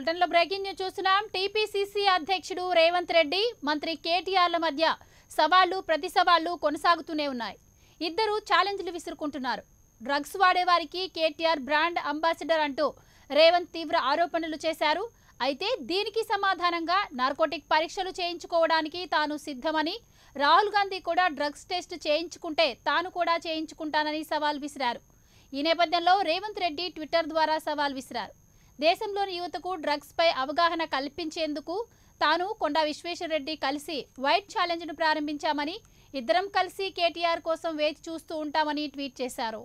బులెటిన్లో breaking news చూస్తున్నాం TPCC అధ్యక్షుడు రేవంత్ రెడ్డి మంత్రి కేటీఆర్ల మధ్య సవాళ్లు ప్రతి సవాళ్లు కొనసాగుతూనే ఉన్నాయి ఇద్దరు ఛాలెంజ్లు విసురుకుంటున్నారు డ్రగ్స్ వాడేవారికి కేటీఆర్ బ్రాండ్ అంబాసిడర్ అంటూ రేవంత్ తీవ్ర ఆరోపణలు చేశారు అయితే దీనికి సమాధానంగా నార్కోటిక్ పరీక్షలు చేయించుకోవడానికి తాను సిద్ధమని రాహుల్ గాంధీ కూడా డ్రగ్స్ టెస్ట్ చేయించుకుంటే తాను కూడా చేయించుకుంటానని సవాల్ విసిరారు ఈ నేపథ్యంలో రేవంత్ రెడ్డి ట్విట్టర్ ద్వారా సవాల్ విసిరారు దేశంలోని యువతకు డ్రగ్స్ పై అవగాహన కల్పించేందుకు తాను కొండా విశ్వేశ్వరరెడ్డి కలిసి వైట్ ఛాలెంజ్ను ప్రారంభించామని ఇద్దరం కలిసి కేటీఆర్ కోసం వేచి చూస్తూ ఉంటామని ట్వీట్ చేశారు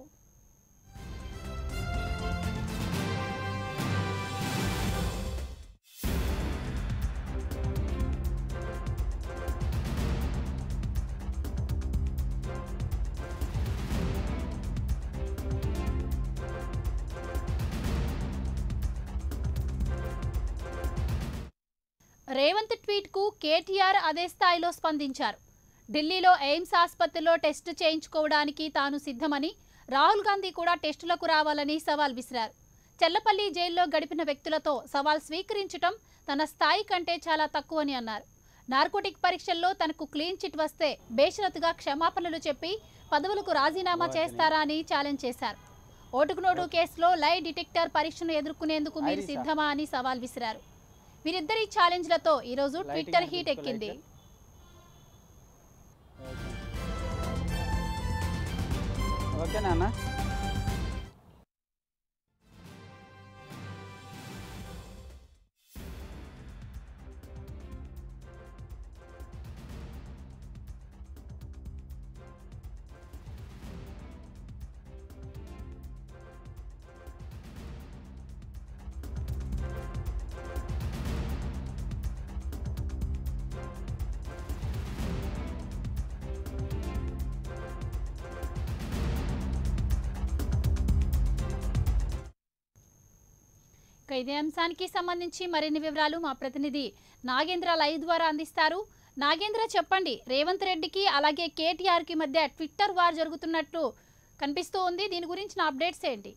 రేవంత్ ట్వీట్కు కేటీఆర్ అదే స్థాయిలో స్పందించారు ఢిల్లీలో ఎయిమ్స్ ఆసుపత్రిలో టెస్టు చేయించుకోవడానికి తాను సిద్ధమని రాహుల్ గాంధీ కూడా టెస్టులకు రావాలని సవాల్ విసిరారు చెల్లపల్లి జైల్లో గడిపిన వ్యక్తులతో సవాల్ స్వీకరించటం తన స్థాయి కంటే చాలా తక్కువని అన్నారు నార్కోటిక్ పరీక్షల్లో తనకు క్లీన్ చిట్ వస్తే బేషరతుగా క్షమాపణలు చెప్పి పదవులకు రాజీనామా చేస్తారా అని ఛాలెంజ్ చేశారు ఓటుకు నోటు కేసులో లై డిటెక్టర్ పరీక్షను ఎదుర్కొనేందుకు మీరు ఐరిసా. సిద్ధమా అని సవాల్ విసిరారు వీరిద్దరి ఛాలెంజ్లతో ఈరోజు లైటింగ్ ట్విట్టర్ అని హీట్ పెట్టుకో ఎక్కింది లైట్. ఓకేనా అన్న ఇక ఇదే అంశానికి సంబంధించి మరిన్ని వివరాలు మా ప్రతినిధి నాగేంద్ర లైవ్ ద్వారా అందిస్తారు నాగేంద్ర చెప్పండి రేవంత్ రెడ్డికి అలాగే కేటీఆర్కి మధ్య ట్విట్టర్ వార్ జరుగుతున్నట్టు కనిపిస్తూ ఉంది దీని గురించిన అప్డేట్స్ ఏంటి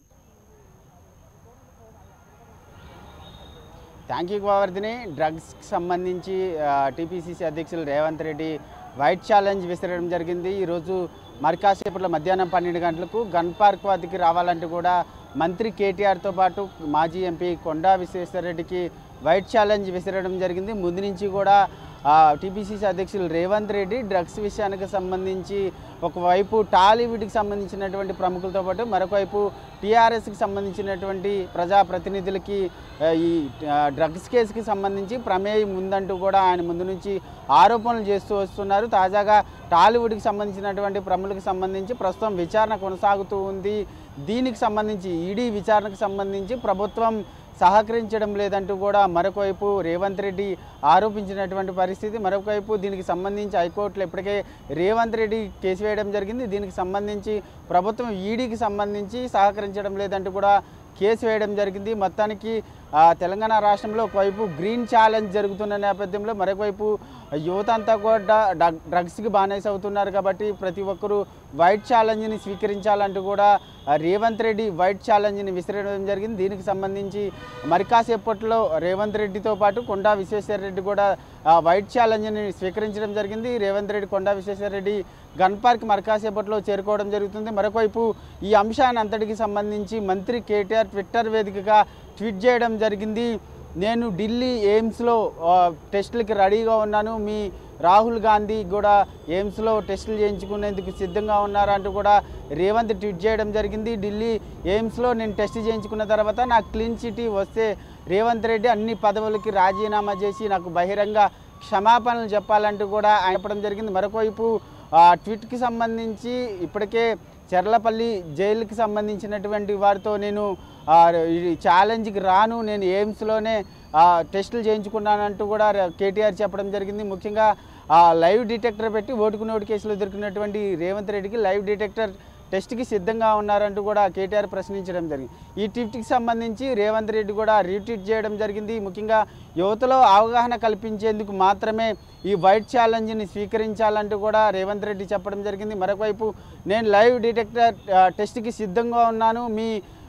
థ్యాంక్ యూ గోవర్ధిని డ్రగ్స్కి సంబంధించి టీపీసీసీ అధ్యక్షులు రేవంత్ రెడ్డి వైట్ ఛాలెంజ్ విసిరడం జరిగింది ఈరోజు మరి కాసేపట్లో మధ్యాహ్నం పన్నెండు గంటలకు గన్ పార్క్ వద్దకి రావాలంటూ కూడా మంత్రి కేటీఆర్తో పాటు మాజీ ఎంపీ కొండా విశ్వేశ్వరరెడ్డికి వైట్ ఛాలెంజ్ విసిరడం జరిగింది ముందు నుంచి కూడా టీపీసీసీ అధ్యక్షులు రేవంత్ రెడ్డి డ్రగ్స్ విషయానికి సంబంధించి ఒకవైపు టాలీవుడ్కి సంబంధించినటువంటి ప్రముఖులతో పాటు మరొక వైపు టీఆర్ఎస్కి సంబంధించినటువంటి ప్రజాప్రతినిధులకి ఆ, ఈ ఆ, డ్రగ్స్ కేసుకి సంబంధించి ప్రమేయం ఉందంటూ కూడా ఆయన ముందు నుంచి ఆరోపణలు చేస్తూ వస్తున్నారు తాజాగా టాలీవుడ్కి సంబంధించినటువంటి ప్రముఖులకు సంబంధించి ప్రస్తుతం విచారణ కొనసాగుతూ ఉంది దీనికి సంబంధించి ఈడీ విచారణకు సంబంధించి ప్రభుత్వం సహకరించడం లేదంటూ కూడా మరొకవైపు రేవంత్ రెడ్డి ఆరోపించినటువంటి పరిస్థితి మరొకవైపు దీనికి సంబంధించి హైకోర్టులో ఇప్పటికే రేవంత్ రెడ్డి కేసు వేయడం జరిగింది దీనికి సంబంధించి ప్రభుత్వం ఈడీకి సంబంధించి సహకరించడం లేదంటూ కూడా కేసు వేయడం జరిగింది మొత్తానికి ఆ, తెలంగాణ రాష్ట్రంలో ఒకవైపు గ్రీన్ ఛాలెంజ్ జరుగుతున్న నేపథ్యంలో మరొకవైపు యువత అంతా కూడా డ్రగ్- డ్రగ్స్కి బానిస అవుతున్నారు కాబట్టి ప్రతి ఒక్కరూ వైట్ ఛాలెంజ్ని స్వీకరించాలంటూ కూడా ఆ, రేవంత్ రెడ్డి వైట్ ఛాలెంజ్ని విసిరడం జరిగింది దీనికి సంబంధించి మరి కాసేపట్లో రేవంత్ రెడ్డితో పాటు కొండా విశ్వేశ్వరరెడ్డి కూడా ఆ, వైట్ ఛాలెంజ్ని స్వీకరించడం జరిగింది రేవంత్ రెడ్డి కొండా విశ్వేశ్వరరెడ్డి గన్ పార్క్ మరి కాసేపట్లో చేరుకోవడం జరుగుతుంది మరొకవైపు ఈ అంశాన్ని అంతటికి సంబంధించి మంత్రి కేటీఆర్ ట్విట్టర్ వేదికగా ట్వీట్ చేయడం జరిగింది నేను ఢిల్లీ ఎయిమ్స్లో ఆ, టెస్టులకి రెడీగా ఉన్నాను మీ రాహుల్ గాంధీ కూడా ఎయిమ్స్లో టెస్టులు చేయించుకునేందుకు సిద్ధంగా ఉన్నారు అంటూ కూడా రేవంత్ ట్వీట్ చేయడం జరిగింది ఢిల్లీ ఎయిమ్స్లో నేను టెస్ట్ చేయించుకున్న తర్వాత నాకు క్లీన్ చిటీ వస్తే రేవంత్ రెడ్డి అన్ని పదవులకి రాజీనామా చేసి నాకు బహిరంగ క్షమాపణలు చెప్పాలంటూ కూడా ఆయన చెప్పడం జరిగింది మరొకవైపు ఆ ట్వీట్కి సంబంధించి ఇప్పటికే చెర్లపల్లి జైలుకి సంబంధించినటువంటి వారితో నేను ఆ, ఈ ఛాలెంజ్కి రాను నేను ఎయిమ్స్లోనే ఆ, టెస్టులు చేయించుకున్నానంటూ కూడా కేటీఆర్ చెప్పడం జరిగింది ముఖ్యంగా ఆ లైవ్ డిటెక్టర్ పెట్టి ఓటుకు నోటు కేసులో దొరికినటువంటి రేవంత్ రెడ్డికి లైవ్ డిటెక్టర్ టెస్ట్కి సిద్ధంగా ఉన్నారంటూ కూడా కేటీఆర్ ప్రశ్నించడం జరిగింది ఈ ట్వీట్కి సంబంధించి రేవంత్ రెడ్డి కూడా రీట్వీట్ చేయడం జరిగింది ముఖ్యంగా యువతలో అవగాహన కల్పించేందుకు మాత్రమే ఈ వైట్ ఛాలెంజ్ని స్వీకరించాలంటూ కూడా రేవంత్ రెడ్డి చెప్పడం జరిగింది మరొకవైపు నేను లైవ్ డిటెక్టర్ ఆ, టెస్ట్కి సిద్ధంగా ఉన్నాను మీ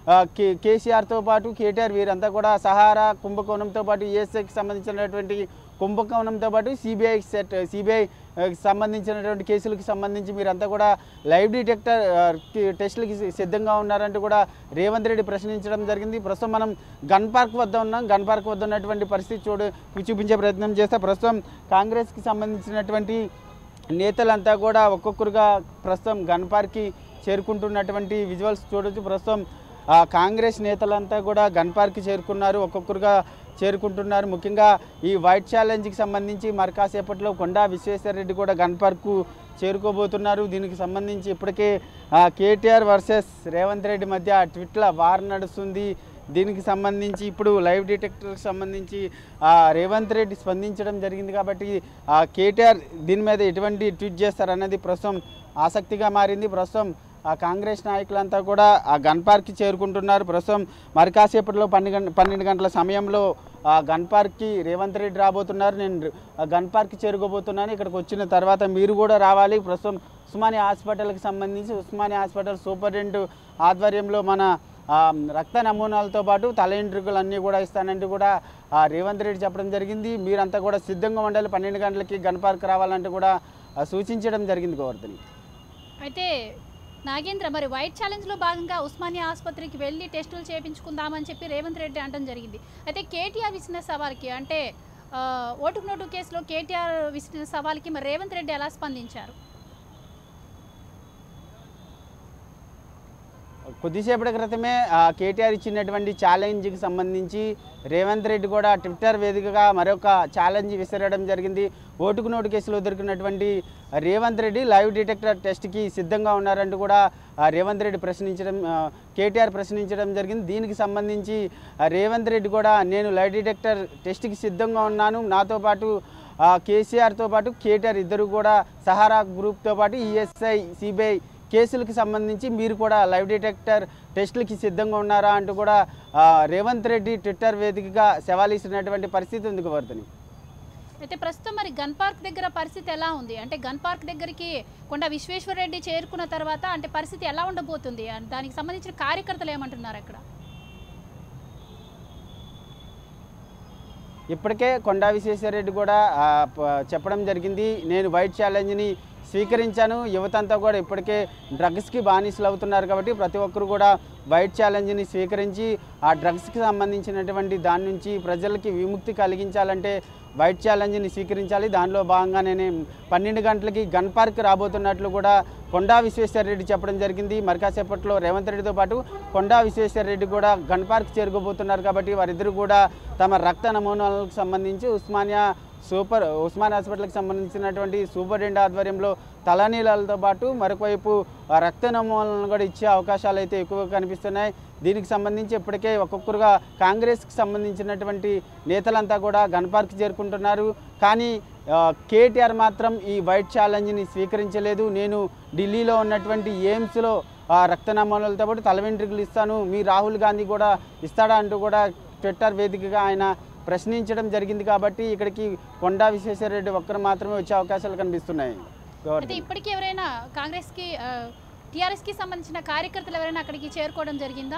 ఆ, కే కేసీఆర్తో పాటు కేటీఆర్ వీరంతా కూడా సహారా కుంభకోణంతో పాటు ఈఎస్ఐకి సంబంధించినటువంటి కుంభకోణంతో పాటు సిబిఐ సెట్ సిబిఐ సంబంధించినటువంటి కేసులకు సంబంధించి మీరంతా కూడా లైవ్ డిటెక్టర్ ఆ, కి- టెస్టులకి సి- సిద్ధంగా ఉన్నారంటూ కూడా రేవంత్ రెడ్డి ప్రశ్నించడం జరిగింది ప్రస్తుతం మనం గన్ పార్క్ వద్ద ఉన్నాం గన్ పార్క్ వద్ద ఉన్నటువంటి పరిస్థితి చూడు చూపించే ప్రయత్నం చేస్తే ప్రస్తుతం కాంగ్రెస్కి సంబంధించినటువంటి నేతలంతా కూడా ఒక్కొక్కరుగా ప్రస్తుతం గన్ పార్క్కి చేరుకుంటున్నటువంటి విజువల్స్ చూడొచ్చు ప్రస్తుతం ఆ కాంగ్రెస్ నేతలంతా కూడా గన్ పార్క్కి చేరుకున్నారు ఒక్కొక్కరుగా చేరుకుంటున్నారు ముఖ్యంగా ఈ వైట్ ఛాలెంజ్కి సంబంధించి మరి కాసేపట్లో కొండా విశ్వేశ్వర రెడ్డి కూడా గన్ పార్క్కు చేరుకోబోతున్నారు దీనికి సంబంధించి ఇప్పటికే ఆ, కేటీఆర్ వర్సెస్ రేవంత్ రెడ్డి మధ్య ట్విట్ల వార్ నడుస్తుంది దీనికి సంబంధించి ఇప్పుడు లైవ్ డిటెక్టర్కి సంబంధించి ఆ, రేవంత్ రెడ్డి స్పందించడం జరిగింది కాబట్టి ఆ, కేటీఆర్ దీని మీద ఎటువంటి ట్వీట్ చేస్తారన్నది ప్రస్తుతం ఆసక్తిగా మారింది ప్రస్తుతం ఆ కాంగ్రెస్ నాయకులంతా కూడా ఆ గన్ పార్క్కి చేరుకుంటున్నారు ప్రస్తుతం మరి కాసేపట్లో పన్నెండు గంట పన్నెండు గంటల సమయంలో ఆ గన్ పార్క్కి రేవంత్ రెడ్డి రాబోతున్నారు నేను ఆ గన్ పార్క్కి చేరుకోబోతున్నాను ఇక్కడికి వచ్చిన తర్వాత మీరు కూడా రావాలి ప్రస్తుతం ఉస్మానియా హాస్పిటల్కి సంబంధించి ఉస్మానియా హాస్పిటల్ సూపరింటెండెంట్ ఆధ్వర్యంలో మన ఆ, రక్త నమూనాలతో పాటు తల ఎంట్రుకలు అన్నీ కూడా ఇస్తానంటూ కూడా ఆ, రేవంత్ రెడ్డి చెప్పడం జరిగింది మీరంతా కూడా సిద్ధంగా ఉండాలి పన్నెండు గంటలకి గన్ పార్క్ రావాలంటూ కూడా ఆ, సూచించడం జరిగింది గోవర్ధని అయితే నాగేంద్ర మరి వైట్ ఛాలెంజ్లో భాగంగా ఉస్మానియా ఆసుపత్రికి వెళ్ళి టెస్టులు చేయించుకుందామని చెప్పి రేవంత్ రెడ్డి అనడం జరిగింది అయితే కేటీఆర్ విసిన సవాల్కి అంటే ఆ, ఓటుకు నోటు కేసులో కేటీఆర్ విసిన సవాల్కి మరి రేవంత్ రెడ్డి ఎలా స్పందించారు కొద్దిసేపటి క్రితమే ఆ, కేటీఆర్ ఇచ్చినటువంటి ఛాలెంజ్కి సంబంధించి రేవంత్ రెడ్డి కూడా ట్విట్టర్ వేదికగా మరొక ఛాలెంజ్ విసిరడం జరిగింది ఓటుకు నోటు కేసులో దొరికినటువంటి రేవంత్ రెడ్డి లైవ్ డిటెక్టర్ టెస్ట్కి సిద్ధంగా ఉన్నారంటూ కూడా ఆ, రేవంత్ రెడ్డి ప్రశ్నించడం ఆ, కేటీఆర్ ప్రశ్నించడం జరిగింది దీనికి సంబంధించి ఆ, రేవంత్ రెడ్డి కూడా నేను లైవ్ డిటెక్టర్ టెస్ట్కి సిద్ధంగా ఉన్నాను నాతో పాటు ఆ, కేసీఆర్తో పాటు కేటీఆర్ ఇద్దరు కూడా సహారా గ్రూప్తో పాటు ఈఎస్ఐ సిబిఐ కేసులకు సంబంధించి మీరు కూడా లైవ్ డిటెక్టర్ టెస్టులకి సిద్ధంగా ఉన్నారా అంటూ కూడా ఆ, రేవంత్ రెడ్డి ట్విట్టర్ వేదికగా సవాలిస్తున్నటువంటి పరిస్థితి ఉంది గోవర్ధని అయితే ప్రస్తుతం మరి గన్ పార్క్ దగ్గర పరిస్థితి ఎలా ఉంది అంటే గన్ పార్క్ దగ్గరికి కొండ విశ్వేశ్వర రెడ్డి చేరుకున్న తర్వాత అంటే పరిస్థితి ఎలా ఉండబోతుంది అండ్ దానికి సంబంధించిన కార్యకర్తలు ఏమంటున్నారు అక్కడ ఇప్పటికే కొండా విశ్వేశ్వరరెడ్డి కూడా ఆ, ప- చెప్పడం జరిగింది నేను వైట్ ఛాలెంజ్ని స్వీకరించాను యువతంతా కూడా ఇప్పటికే డ్రగ్స్కి బానిసలు అవుతున్నారు కాబట్టి ప్రతి ఒక్కరు కూడా వైట్ ఛాలెంజ్ని స్వీకరించి ఆ డ్రగ్స్కి సంబంధించినటువంటి దాని నుంచి ప్రజలకి విముక్తి కలిగించాలంటే వైట్ ఛాలెంజ్ని స్వీకరించాలి దానిలో భాగంగానే నేను పన్నెండు గంటలకి గన్ పార్క్ రాబోతున్నట్లు కూడా కొండా విశ్వేశ్వరరెడ్డి చెప్పడం జరిగింది మరి కాసేపట్లో రేవంత్ రెడ్డితో పాటు కొండా విశ్వేశ్వరరెడ్డి కూడా గన్ పార్క్ చేరుకోబోతున్నారు కాబట్టి వారిద్దరు కూడా తమ రక్త నమూనాలకు సంబంధించి ఉస్మానియా సూపర్ ఉస్మాన్ హాస్పిటల్కి సంబంధించినటువంటి సూపరింటెండెంట్ ఆధ్వర్యంలో తలనీలాలతో పాటు మరొక వైపు ఆ రక్త నమూనాలను కూడా ఇచ్చే అవకాశాలు అయితే ఎక్కువగా కనిపిస్తున్నాయి దీనికి సంబంధించి ఇప్పటికే ఒక్కొక్కరుగా కాంగ్రెస్కి సంబంధించినటువంటి నేతలంతా కూడా గన్ పార్క్ చేరుకుంటున్నారు కానీ ఆ, కేటీఆర్ మాత్రం ఈ వైట్ ఛాలెంజ్ని స్వీకరించలేదు నేను ఢిల్లీలో ఉన్నటువంటి ఎయిమ్స్లో ఆ రక్త నమూనాలతో పాటు తల వెంట్రుకలు ఇస్తాను మీ రాహుల్ గాంధీ కూడా ఇస్తాడా అంటూ కూడా ట్విట్టర్ వేదికగా ఆయన ప్రశ్నించడం జరిగింది కాబట్టి ఇక్కడికి కొండా విశ్వేశ్వరరెడ్డి ఒక్కరు మాత్రమే వచ్చే అవకాశాలు కనిపిస్తున్నాయి అయితే గవర్నర్. ఇప్పటికీ ఎవరైనా కాంగ్రెస్కి టీఆర్ఎస్కి సంబంధించిన కార్యకర్తలు ఎవరైనా అక్కడికి చేరుకోవడం జరిగిందా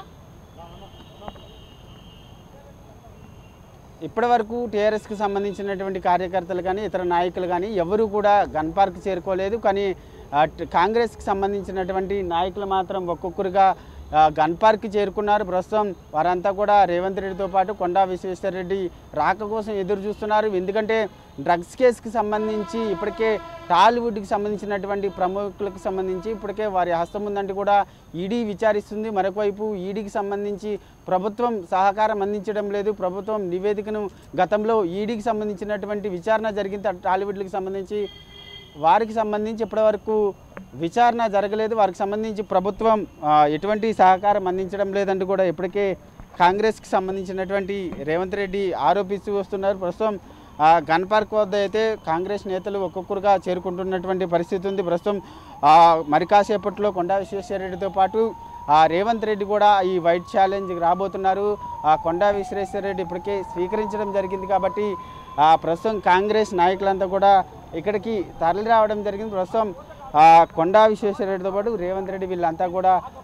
ఇప్పటి వరకు టీఆర్ఎస్కి సంబంధించినటువంటి కార్యకర్తలు కానీ ఇతర నాయకులు కానీ ఎవరు కూడా గన్ పార్క్ చేరుకోలేదు కానీ ఆ, ట- కాంగ్రెస్కి సంబంధించినటువంటి నాయకులు మాత్రం ఒక్కొక్కరుగా ఆ, గన్ పార్క్ చేరుకున్నారు ప్రస్తుతం వారంతా కూడా రేవంత్ రెడ్డితో పాటు కొండా విశ్వేశ్వరరెడ్డి రాక కోసం ఎదురు చూస్తున్నారు ఎందుకంటే డ్రగ్స్ కేసుకి సంబంధించి ఇప్పటికే టాలీవుడ్కి సంబంధించినటువంటి ప్రముఖులకు సంబంధించి ఇప్పటికే వారి హస్తం ఉందంటే కూడా ఈడీ విచారిస్తుంది మరొకవైపు ఈడీకి సంబంధించి ప్రభుత్వం సహకారం అందించడం లేదు ప్రభుత్వం నివేదికను గతంలో ఈడీకి సంబంధించినటువంటి విచారణ జరిగింది టాలీవుడ్కి సంబంధించి వారికి సంబంధించి ఇప్పటివరకు విచారణ జరగలేదు వారికి సంబంధించి ప్రభుత్వం ఆ, ఎటువంటి సహకారం అందించడం లేదంటూ కూడా ఇప్పటికే కాంగ్రెస్కి సంబంధించినటువంటి రేవంత్ రెడ్డి ఆరోపిస్తూ వస్తున్నారు ప్రస్తుతం ఆ, గన్ పార్క్ వద్ద అయితే కాంగ్రెస్ నేతలు ఒక్కొక్కరుగా చేరుకుంటున్నటువంటి పరిస్థితి ఉంది ప్రస్తుతం ఆ, మరి కాసేపట్లో కొండా విశ్వేశ్వరరెడ్డితో పాటు ఆ, రేవంత్ రెడ్డి కూడా ఈ వైట్ ఛాలెంజ్కి రాబోతున్నారు ఆ కొండా విశ్వేశ్వరరెడ్డి ఇప్పటికే స్వీకరించడం జరిగింది కాబట్టి ఆ, ప్రస్తుతం కాంగ్రెస్ నాయకులంతా కూడా ఇక్కడికి తరలి రావడం జరిగింది ప్రస్తుతం ఆ, కొండా విశ్వేశ్వరరెడ్డితో పాటు రేవంత్ రెడ్డి వీళ్ళంతా కూడా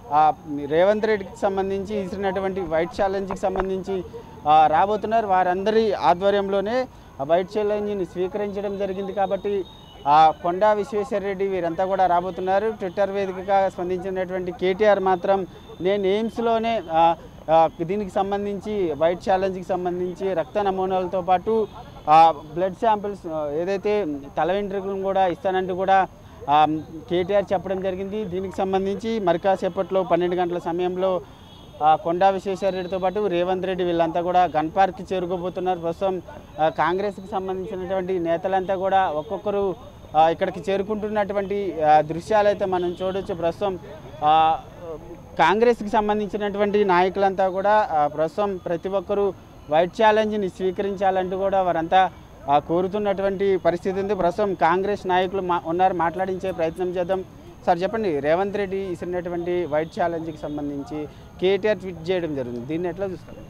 ఆ, రేవంత్ రెడ్డికి సంబంధించి ఇచ్చినటువంటి వైట్ ఛాలెంజ్కి సంబంధించి ఆ, రాబోతున్నారు వారందరి ఆధ్వర్యంలోనే ఆ వైట్ ఛాలెంజ్ని స్వీకరించడం జరిగింది కాబట్టి ఆ, కొండా విశ్వేశ్వరరెడ్డి వీరంతా కూడా రాబోతున్నారు ట్విట్టర్ వేదికగా స్పందించినటువంటి కేటీఆర్ మాత్రం నేను ఎయిమ్స్లోనే ఆ, ఆ, దీనికి సంబంధించి వైట్ ఛాలెంజ్కి సంబంధించి రక్త నమూనాలతో పాటు బ్లడ్ శాంపిల్స్ ఏదైతే తల వెంట్రుకలను కూడా ఇస్తానంటూ కూడా ఆ, కేటీఆర్ చెప్పడం జరిగింది దీనికి సంబంధించి మరి కాసేపట్లో పన్నెండు గంటల సమయంలో ఆ, కొండా విశ్వేశ్వరరెడ్డితో పాటు రేవంత్ రెడ్డి వీళ్ళంతా కూడా గన్ పార్క్కి చేరుకోబోతున్నారు ప్రస్తుతం ఆ, కాంగ్రెస్కి సంబంధించినటువంటి నేతలంతా కూడా ఒక్కొక్కరు ఆ, ఇక్కడికి చేరుకుంటున్నటువంటి ఆ, దృశ్యాలు అయితే మనం చూడొచ్చు ప్రస్తుతం ఆ, కాంగ్రెస్కి సంబంధించినటువంటి నాయకులంతా కూడా ఆ, ప్రస్తుతం ప్రతి ఒక్కరూ వైట్ ఛాలెంజ్ని స్వీకరించాలంటూ కూడా వారంతా ఆ, కోరుతున్నటువంటి పరిస్థితి ఉంది ప్రస్తుతం కాంగ్రెస్ నాయకులు మా ఉన్నారు మాట్లాడించే ప్రయత్నం చేద్దాం సార్ చెప్పండి రేవంత్ రెడ్డి ఇచ్చినటువంటి వైట్ ఛాలెంజ్కి సంబంధించి కేటీఆర్ ట్వీట్ చేయడం జరిగింది దీన్ని ఎట్లా చూస్తారు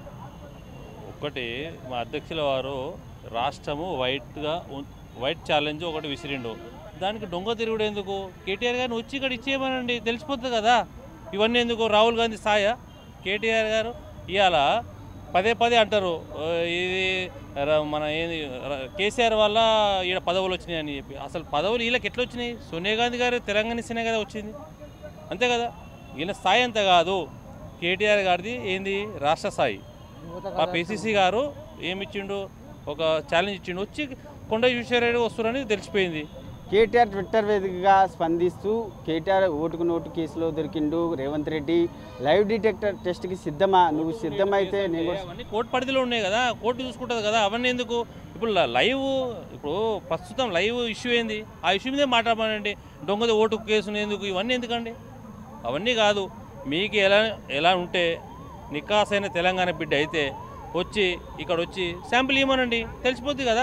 ఒకటి మా అధ్యక్షుల వారు రాష్ట్రము వైట్గా ఉం- వైట్ ఛాలెంజ్ ఒకటి విసిరిండు దానికి దొంగ తిరుగుడు ఎందుకు కేటీఆర్ గారిని వచ్చి ఇక్కడ ఇచ్చేయమనండి తెలిసిపోతుంది కదా ఇవన్నీ ఎందుకు రాహుల్ గాంధీ సాయ కేటీఆర్ గారు ఇవాళ పదే పదే అంటారు "ఓ, ఇది ర- మన ఏంది ర- కేసీఆర్ వల్ల ఈడ పదవులు వచ్చినాయి అని చెప్పి అసలు పదవులు వీళ్ళకి ఎట్లా వచ్చినాయి సోనియా గాంధీ గారు తెలంగాణ ఇస్తేనే కదా వచ్చింది అంతే కదా ఈయన స్థాయి అంత కాదు కేటీఆర్ గారిది ఏంది రాష్ట్ర స్థాయి మా పిసిసి గారు ఏమి ఇచ్చిండు ఒక ఛాలెంజ్ ఇచ్చిండు వచ్చి కొండ విశ్వేశ్వరరెడ్డి వస్తున్నారని తెలిసిపోయింది కేటీఆర్ ట్విట్టర్ వేదికగా స్పందిస్తూ కేటీఆర్ ఓటుకు నోటు కేసులో దొరికిండు రేవంత్ రెడ్డి లైవ్ డిటెక్టర్ టెస్ట్కి సిద్ధమా నువ్వు సిద్ధమైతే నేను కూడా అవన్నీ కోర్టు పరిధిలో ఉన్నాయి కదా కోర్టు చూసుకుంటుంది కదా అవన్నీ ఎందుకు ఇప్పుడు ల- లైవ్ ఇప్పుడు ప్రస్తుతం లైవ్ ఇష్యూ ఏంది ఆ ఇష్యూ మీదే మాట్లాడమనండి దొంగది ఓటు కేసు ఎందుకు ఇవన్నీ ఎందుకండి అవన్నీ కాదు మీకు ఎలా ఎలా ఉంటే నికాసైన తెలంగాణ బిడ్డ అయితే వచ్చి ఇక్కడ వచ్చి శాంపిల్ ఇవ్వమనండి తెలిసిపోద్ది కదా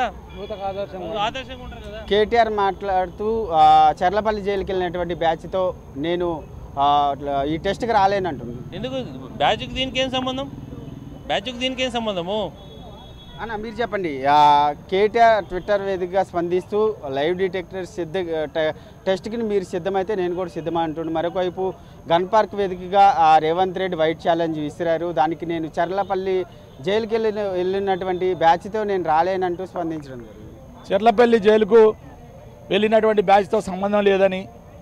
ఆదర్శంగా ఉంటారు కదా కేటీఆర్ మాట్లాడుతూ ఆ, చర్లపల్లి జైలుకి వెళ్ళినటువంటి బ్యాచ్తో నేను ఆ, ఇట్లా ఈ టెస్ట్కి రాలేనంటుంది ఎందుకు బ్యాచ్కి దీనికి ఏం సంబంధం బ్యాచ్కి దీనికి ఏం సంబంధము అన్న మీరు చెప్పండి ఆ, కేటీఆర్ ట్విట్టర్ వేదికగా స్పందిస్తూ లైవ్ డిటెక్టర్ సిద్ధ ట- టెస్ట్కి మీరు సిద్ధమైతే నేను కూడా సిద్ధమా అంటుండు మరొక వైపు గన్ పార్క్ వేదికగా ఆ, రేవంత్ రెడ్డి వైట్ ఛాలెంజ్ విసిరారు దానికి నేను చర్లపల్లి జైలుకి వెళ్ళిన వెళ్ళినటువంటి బ్యాచ్తో నేను రాలేనంటూ స్పందించడం జరిగింది చెర్లపల్లి జైలుకు వెళ్ళినటువంటి బ్యాచ్తో సంబంధం లేదని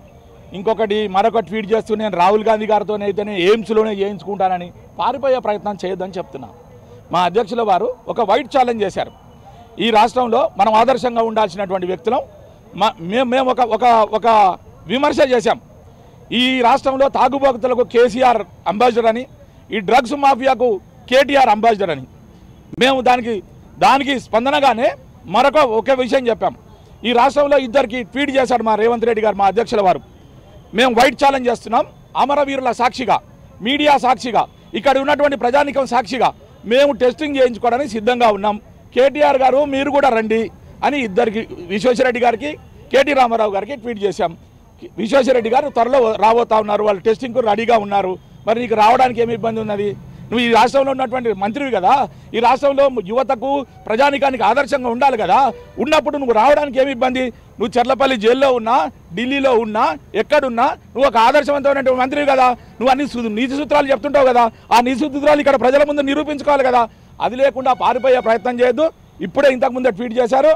ఇంకొకటి మరొక ట్వీట్ చేస్తూ నేను రాహుల్ గాంధీ గారితో అయితేనే ఎయిమ్స్లోనే చేయించుకుంటానని పారిపోయే ప్రయత్నం చేయొద్దని చెప్తున్నా మా అధ్యక్షుల వారు ఒక వైట్ ఛాలెంజ్ చేశారు ఈ రాష్ట్రంలో మనం ఆదర్శంగా ఉండాల్సినటువంటి వ్యక్తులం మా మేము మేము ఒక ఒక ఒక విమర్శ చేశాం ఈ రాష్ట్రంలో తాగుబోతులకు కేసీఆర్ అంబాసిడర్ అని ఈ డ్రగ్స్ మాఫియాకు కేటీఆర్ అంబాసిడర్ అని మేము దానికి దానికి స్పందనగానే మరొక ఒకే విషయం చెప్పాం ఈ రాష్ట్రంలో ఇద్దరికి ట్వీట్ చేశాడు మా రేవంత్ రెడ్డి గారు మా అధ్యక్షుల వారు మేము వైట్ ఛాలెంజ్ చేస్తున్నాం అమరవీరుల సాక్షిగా మీడియా సాక్షిగా ఇక్కడ ఉన్నటువంటి ప్రజానికం సాక్షిగా మేము టెస్టింగ్ చేయించుకోవడానికి సిద్ధంగా ఉన్నాం కేటీఆర్ గారు మీరు కూడా రండి అని ఇద్దరికి విశ్వేశ్వరరెడ్డి గారికి కేటీ రామారావు గారికి ట్వీట్ చేశాం విశ్వేశ్వరరెడ్డి గారు త్వరలో రాబోతా ఉన్నారు వాళ్ళు టెస్టింగ్కు రెడీగా ఉన్నారు మరి నీకు రావడానికి ఏమి ఇబ్బంది ఉన్నది నువ్వు ఈ రాష్ట్రంలో ఉన్నటువంటి మంత్రివి కదా ఈ రాష్ట్రంలో యువతకు ప్రజానికానికి ఆదర్శంగా ఉండాలి కదా ఉన్నప్పుడు నువ్వు రావడానికి ఏమి ఇబ్బంది నువ్వు చెర్లపల్లి జైల్లో ఉన్నా ఢిల్లీలో ఉన్నా ఎక్కడున్నా నువ్వు ఒక ఆదర్శవంతమైనటువంటి మంత్రివి కదా నువ్వు అన్ని సు- నీతి సూత్రాలు చెప్తుంటావు కదా ఆ నీతి సూత్రాలు ఇక్కడ ప్రజల ముందు నిరూపించుకోవాలి కదా అది లేకుండా పారిపోయే ప్రయత్నం చేయొద్దు ఇప్పుడే ఇంతకుముందే ట్వీట్ చేశారు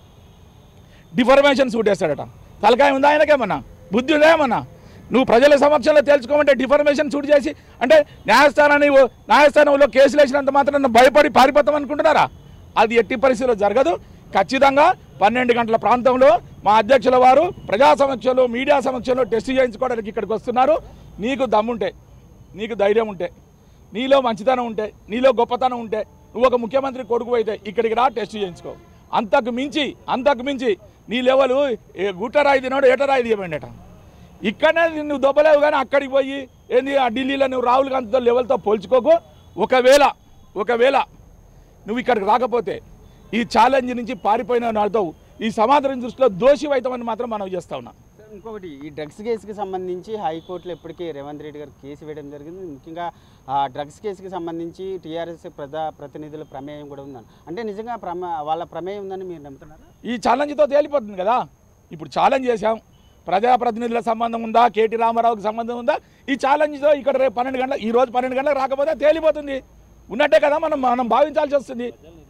డిఫర్మేషన్ సూట్ వేస్తాడట తలకాయ ఉందా ఆయనకేమన్నా బుద్ధి ఉందా ఏమన్నా నువ్వు ప్రజల సమక్షంలో తేల్చుకోమంటే డిఫర్మేషన్ సూట్ చేసి అంటే న్యాయస్థానాన్ని న్యాయస్థానంలో కేసులు వేసినంత మాత్రం భయపడి పారిపోతాం అనుకుంటున్నారా అది ఎట్టి పరిస్థితిలో జరగదు ఖచ్చితంగా పన్నెండు గంటల ప్రాంతంలో మా అధ్యక్షుల వారు ప్రజా సమక్షంలో మీడియా సమక్షంలో టెస్ట్ చేయించుకోవడానికి ఇక్కడికి వస్తున్నారు నీకు దమ్ముంటే నీకు ధైర్యం ఉంటే నీలో మంచితనం ఉంటే నీలో గొప్పతనం ఉంటే నువ్వు ఒక ముఖ్యమంత్రి కొడుకు అయితే ఇక్కడికి రా టెస్ట్ చేయించుకో అంతకు మించి అంతకు మించి నీ లెవెల్ గుట్టరాయి తినాడు ఏటరాయి తీయమండట ఇక్కడనే నువ్వు దొబ్బలేవు కానీ అక్కడికి పోయి ఏంది ఆ ఢిల్లీలో నువ్వు రాహుల్ గాంధీతో లెవెల్తో పోల్చుకోకు ఒకవేళ ఒకవేళ నువ్వు ఇక్కడికి రాకపోతే ఈ ఛాలెంజ్ నుంచి పారిపోయిన అర్థం ఈ సమాధానం దృష్టిలో దోషి అవుతామని మాత్రం మనం చేస్తా ఉన్నా సార్, ఇంకొకటి ఈ డ్రగ్స్ కేసుకి సంబంధించి హైకోర్టులో ఇప్పటికే రేవంత్ రెడ్డి గారు కేసు వేయడం జరిగింది ముఖ్యంగా ఆ డ్రగ్స్ కేసుకి సంబంధించి టీఆర్ఎస్ ప్రజా ప్రతినిధుల ప్రమేయం కూడా ఉందని అంటే నిజంగా ప్రమ వాళ్ళ ప్రమేయం ఉందని మీరు నమ్ముతున్నారా ఈ ఛాలెంజ్తో తేలిపోతుంది కదా ఇప్పుడు ఛాలెంజ్ చేశాం ప్రజాప్రతినిధుల సంబంధం ఉందా కేటీ రామారావుకి సంబంధం ఉందా ఈ ఛాలెంజ్తో ఇక్కడ రేపు పన్నెండు గంటల ఈ రోజు పన్నెండు గంటలకు రాకపోతే తేలిపోతుంది ఉన్నట్టే కదా మనం మనం భావించాల్సి వస్తుంది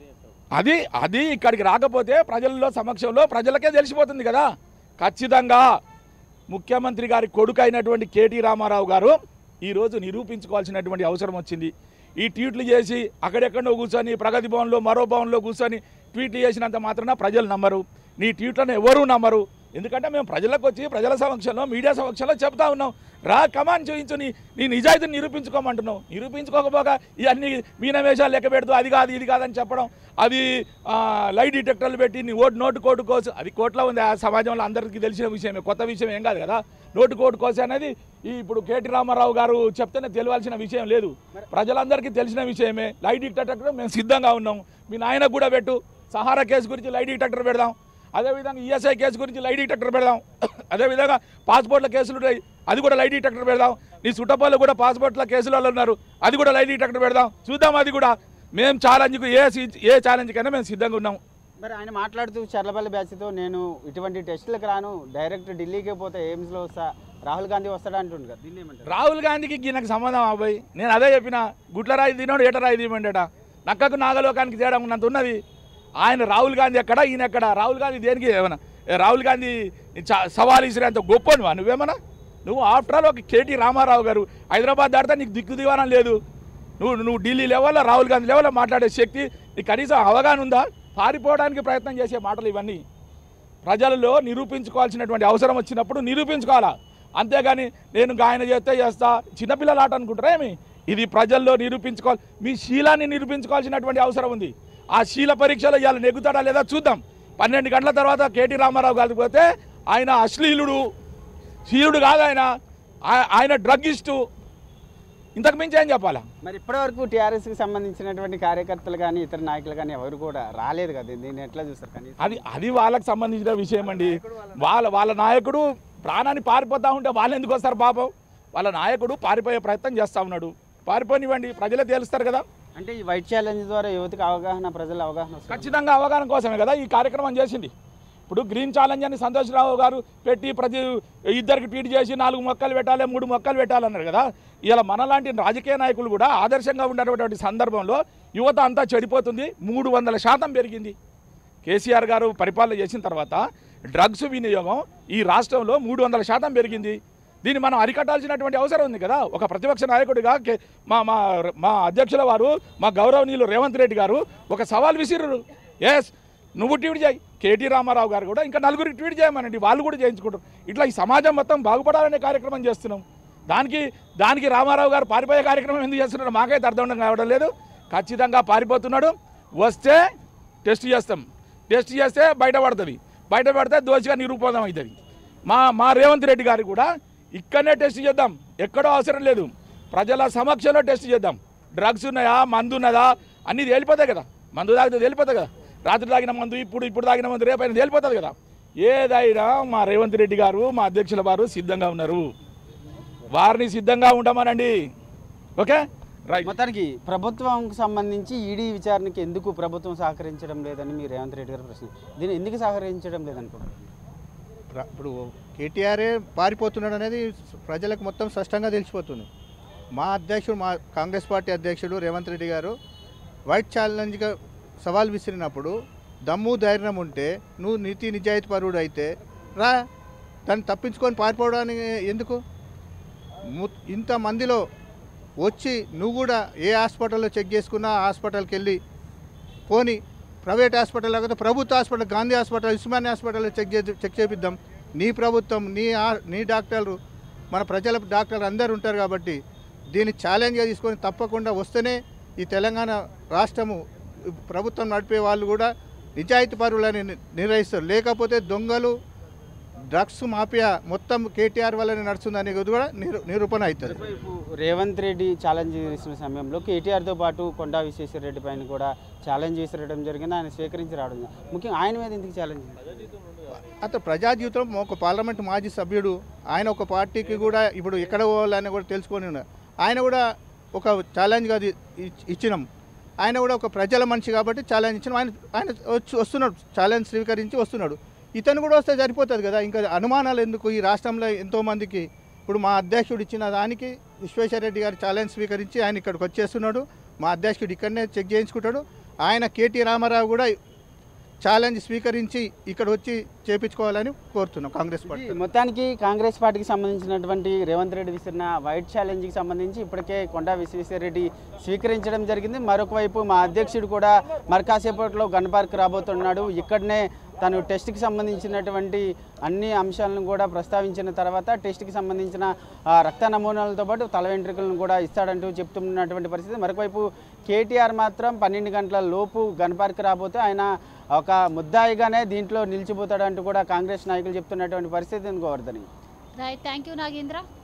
అది అది ఇక్కడికి రాకపోతే ప్రజల్లో సమక్షంలో ప్రజలకే తెలిసిపోతుంది కదా ఖచ్చితంగా ముఖ్యమంత్రి గారి కొడుకు అయినటువంటి కేటీ రామారావు గారు ఈరోజు నిరూపించుకోవాల్సినటువంటి అవసరం వచ్చింది ఈ ట్వీట్లు చేసి అక్కడెక్కడో కూర్చొని ప్రగతి భవన్లో మరో భవన్లో కూర్చొని ట్వీట్లు చేసినంత మాత్రాన ప్రజలు నమ్మరు నీ ట్వీట్లను ఎవరూ నమ్మరు ఎందుకంటే మేము ప్రజలకు వచ్చి ప్రజల సమక్షంలో మీడియా సమక్షంలో చెప్తా ఉన్నాం రా కమాన్ చూపించు నీ నీ నిజాయితీని నిరూపించుకోమంటున్నావు నిరూపించుకోకపోగా ఇవన్నీ మీనవేషాలు లెక్క పెడుతూ అది కాదు ఇది కాదని చెప్పడం అది ఆ, లై డిటెక్టర్లు పెట్టి నీ ఓటు నోటు కోటు కోసు అది కోట్లో ఉంది ఆ సమాజంలో అందరికీ తెలిసిన విషయమే కొత్త విషయం ఏం కాదు కదా నోటు కోటు కోసు అనేది ఈ ఇప్పుడు కేటీ రామారావు గారు చెప్తేనే తెలియాల్సిన విషయం లేదు ప్రజలందరికీ తెలిసిన విషయమే లై డిటెక్టర్ మేము సిద్ధంగా ఉన్నాం మీ నాయనకు కూడా పెట్టు సహారా కేసు గురించి లై డిటెక్టర్ పెడదాం అదేవిధంగా ఈఎస్ఐ కేసు గురించి లై డిటెక్టర్ పెడదాం అదేవిధంగా పాస్పోర్ట్ల కేసులు ఉన్నాయి అది కూడా లై డిటెక్టర్ పెడదాం నీ చుట్టపల్లి కూడా పాస్పోర్ట్ల కేసులలో ఉన్నారు అది కూడా లై డిటెక్టర్ పెడదాం చూద్దాం అది కూడా మేము ఛాలెంజ్కు ఏ సి- ఏ ఛాలెంజ్కైనా మేము సిద్ధంగా ఉన్నాం మరి ఆయన మాట్లాడుతూ చర్లపల్లి బ్యాచ్తో నేను ఇటువంటి టెస్టులకు రాను డైరెక్ట్ ఢిల్లీకే పోతే ఎయిమ్స్లో వస్తా రాహుల్ గాంధీ వస్తాడా అంటుండు కదా దీన్ని ఏమంటారు రాహుల్ గాంధీకి ఈయనకు సంబంధం అబ్బాయి నేను అదే చెప్పిన గుట్లరాయి తినోడు ఏటరాయి తీయమండట నక్కకు నాగలోకానికి తేడా ఉన్నంత ఉన్నది ఆయన రాహుల్ గాంధీ ఎక్కడ ఈయన ఎక్కడ రాహుల్ గాంధీ దేనికి ఏమన్నా ఏ రాహుల్ గాంధీ చ- సవాల్ ఇసిరేంత గొప్ప నువ్వు నువ్వేమన్నా నువ్వు ఆఫ్టర్ ఆల్ ఒక కేటీ రామారావు గారు హైదరాబాద్ దాటితే నీకు దిక్కు దివానం లేదు నువ్వు నువ్వు ఢిల్లీ లెవెల్లో రాహుల్ గాంధీ లెవెల్లో మాట్లాడే శక్తి నీకు కనీసం అవగాహన ఉందా పారిపోవడానికి ప్రయత్నం చేసే మాటలు ఇవన్నీ ప్రజలలో నిరూపించుకోవాల్సినటువంటి అవసరం వచ్చినప్పుడు నిరూపించుకోవాలా అంతేగాని నేను గాయన చేస్తే చేస్తా చిన్నపిల్లల ఆట అనుకుంటారా ఏమి ఇది ప్రజల్లో నిరూపించుకోవాలి మీ శీలాన్ని నిరూపించుకోవాల్సినటువంటి అవసరం ఉంది ఆ శీల పరీక్షలో ఇవాళ నెగ్గుతాడా లేదా చూద్దాం పన్నెండు గంటల తర్వాత కేటీ రామారావు గారికి పోతే ఆయన అశ్లీలుడు శీలుడు కాదు ఆయన ఆ- ఆయన డ్రగ్గిస్టు ఇంతకు మించి ఏం చెప్పాలా మరి ఇప్పటివరకు టీఆర్ఎస్కి సంబంధించినటువంటి కార్యకర్తలు కానీ ఇతర నాయకులు కానీ ఎవరు కూడా రాలేదు కదా దీన్ని ఎట్లా చూస్తారు కనీసం అది అది వాళ్ళకి సంబంధించిన విషయం అండి వాళ్ళ వాళ్ళ నాయకుడు ప్రాణాన్ని పారిపోతా ఉంటే వాళ్ళు ఎందుకు వస్తారు పాపం వాళ్ళ నాయకుడు పారిపోయే ప్రయత్నం చేస్తూ ఉన్నాడు పారిపోనివ్వండి ప్రజలే తేలుస్తారు కదా అంటే ఈ వైట్ ఛాలెంజ్ ద్వారా యువతకు అవగాహన ప్రజల అవగాహన వస్తుంది ఖచ్చితంగా అవగాహన కోసమే కదా ఈ కార్యక్రమం చేసింది ఇప్పుడు గ్రీన్ ఛాలెంజ్ అని సంతోష్రావు గారు పెట్టి ప్రతి ఇద్దరికి ట్వీట్ చేసి నాలుగు మొక్కలు పెట్టాలి మూడు మొక్కలు పెట్టాలన్నారు కదా ఇలా మనలాంటి రాజకీయ నాయకులు కూడా ఆదర్శంగా ఉన్నటువంటి సందర్భంలో యువత అంతా చెడిపోతుంది మూడు వందల శాతం పెరిగింది కేసీఆర్ గారు పరిపాలన చేసిన తర్వాత డ్రగ్స్ వినియోగం ఈ రాష్ట్రంలో మూడు వందల శాతం పెరిగింది దీన్ని మనం అరికట్టాల్సినటువంటి అవసరం ఉంది కదా ఒక ప్రతిపక్ష నాయకుడిగా కే- మా మా మా అధ్యక్షుల వారు మా గౌరవనీయులు రేవంత్ రెడ్డి గారు ఒక సవాల్ విసిరు ఎస్ నువ్వు ట్వీట్ చేయి కేటీ రామారావు గారు కూడా ఇంకా నలుగురికి ట్వీట్ చేయమనండి వాళ్ళు కూడా చేయించుకుంటారు ఇట్లా ఈ సమాజం మొత్తం బాగుపడాలనే కార్యక్రమం చేస్తున్నాం దానికి దానికి రామారావు గారు పారిపోయే కార్యక్రమం ఎందుకు చేస్తున్నాడు మాకైతే అర్థం కావడం లేదు ఖచ్చితంగా పారిపోతున్నాడు వస్తే టెస్ట్ చేస్తాం టెస్ట్ చేస్తే బయటపడుతుంది బయటపడితే దోషిగా నిరూపణం అవుతుంది మా మా రేవంత్ రెడ్డి గారు కూడా ఇక్కడనే టెస్ట్ చేద్దాం ఎక్కడో అవసరం లేదు ప్రజల సమక్షంలో టెస్ట్ చేద్దాం డ్రగ్స్ ఉన్నాయా మందు ఉన్నదా అన్నీ తేలిపోతాయి కదా మందు తాగితే తేలిపోతాయి కదా రాత్రి తాగిన మందు ఇప్పుడు ఇప్పుడు తాగిన మందు రేపైనా తేలిపోతుంది కదా ఏదైనా మా రేవంత్ రెడ్డి గారు మా అధ్యక్షుల వారు సిద్ధంగా ఉన్నారు వారిని సిద్ధంగా ఉండమనండి ఓకే రైట్ మొత్తానికి ప్రభుత్వంకి సంబంధించి ఈడీ విచారణకి ఎందుకు ప్రభుత్వం సహకరించడం లేదని మీరు రేవంత్ రెడ్డి గారు ప్రశ్న దీన్ని ఎందుకు సహకరించడం లేదనుకుంటున్నారు ప్ర- ఇప్పుడు కేటీఆరే పారిపోతున్నాడు అనేది ప్రజలకు మొత్తం స్పష్టంగా తెలిసిపోతుంది మా అధ్యక్షుడు మా కాంగ్రెస్ పార్టీ అధ్యక్షుడు రేవంత్ రెడ్డి గారు వైట్ ఛాలెంజ్గా సవాల్ విసిరినప్పుడు దమ్ము ధైర్యం ఉంటే నువ్వు నీతి నిజాయితీ పరుడు అయితే రా దాన్ని తప్పించుకొని పారిపోవడానికి ఎందుకు ము- ఇంతమందిలో వచ్చి నువ్వు కూడా ఏ హాస్పిటల్లో చెక్ చేసుకున్నా ఆ హాస్పిటల్కి వెళ్ళి పోని ప్రైవేట్ హాస్పిటల్ లేకపోతే ప్రభుత్వ హాస్పిటల్ గాంధీ హాస్పిటల్ ఉస్మానియా హాస్పిటల్లో చెక్ చే చెక్ చేపిద్దాం నీ ప్రభుత్వం నీ ఆ- నీ డాక్టర్లు మన ప్రజల డాక్టర్లు అందరు ఉంటారు కాబట్టి దీన్ని ఛాలెంజ్గా తీసుకొని తప్పకుండా వస్తేనే ఈ తెలంగాణ రాష్ట్రము ప్రభుత్వం నడిపే వాళ్ళు కూడా నిజాయితీ పరువులని ని- నిర్వహిస్తారు లేకపోతే దొంగలు డ్రగ్స్ మాఫియా మొత్తం కేటీఆర్ వల్లనే నడుస్తుందని కూడా నిరూ నిరూపణ అవుతుంది మరోవైపు రేవంత్ రెడ్డి ఛాలెంజ్ చేసిన సమయంలో కేటీఆర్తో పాటు కొండా విశ్వేశ్వర రెడ్డి పైన కూడా ఛాలెంజ్ చేసిరడం జరిగింది ఆయన స్వీకరించి రావడం జరిగింది. ముఖ్యంగా ఆయన మీద ఎందుకు ఛాలెంజ్ అతను ప్రజా జీవితం ఒక పార్లమెంట్ మాజీ సభ్యుడు ఆయన ఒక పార్టీకి కూడా ఇప్పుడు ఎక్కడ పోవాలని కూడా తెలుసుకొని ఉన్నారు ఆయన కూడా ఒక ఛాలెంజ్గా అది ఇచ్- ఇచ్చినాం ఆయన కూడా ఒక ప్రజల మనిషి కాబట్టి ఛాలెంజ్ ఇచ్చినాం ఆయన ఆయన వచ్చి వస్తున్నాడు ఛాలెంజ్ స్వీకరించి వస్తున్నాడు ఇతను కూడా వస్తే సరిపోతుంది కదా ఇంకా అనుమానాలు ఎందుకు ఈ రాష్ట్రంలో ఎంతోమందికి ఇప్పుడు మా అధ్యక్షుడు ఇచ్చిన దానికి విశ్వేశ్వరరెడ్డి గారు ఛాలెంజ్ స్వీకరించి ఆయన ఇక్కడికి వచ్చేస్తున్నాడు మా అధ్యక్షుడు ఇక్కడనే చెక్ చేయించుకుంటాడు ఆయన కేటీ రామారావు కూడా ఛాలెంజ్ స్వీకరించి ఇక్కడ వచ్చి చేపించుకోవాలని కోరుతున్నాం కాంగ్రెస్ పార్టీ ఇది మొత్తానికి కాంగ్రెస్ పార్టీకి సంబంధించినటువంటి రేవంత్ రెడ్డి విసిరిన వైట్ ఛాలెంజ్కి సంబంధించి ఇప్పటికే కొండా విశ్వేశ్వరరెడ్డి స్వీకరించడం జరిగింది మరొక వైపు మా అధ్యక్షుడు కూడా మరి కాసేపట్లో గన్ పార్క్ రాబోతున్నాడు ఇక్కడనే తను టెస్ట్కి సంబంధించినటువంటి అన్ని అంశాలను కూడా ప్రస్తావించిన తర్వాత టెస్ట్కి సంబంధించిన ఆ, రక్త నమూనాలతో పాటు తల వెంట్రుకలను కూడా ఇస్తాడంటూ చెప్తున్నటువంటి పరిస్థితి మరొకవైపు కేటీఆర్ మాత్రం పన్నెండు గంటల లోపు గన్ పార్క్ రాబోతే ఆయన ఒక ముద్దాయిగానే దీంట్లో నిలిచిపోతాడంటూ కూడా కాంగ్రెస్ నాయకులు చెప్తున్నటువంటి పరిస్థితి గోవర్ధని రైట్ థ్యాంక్ యూ నాగేంద్ర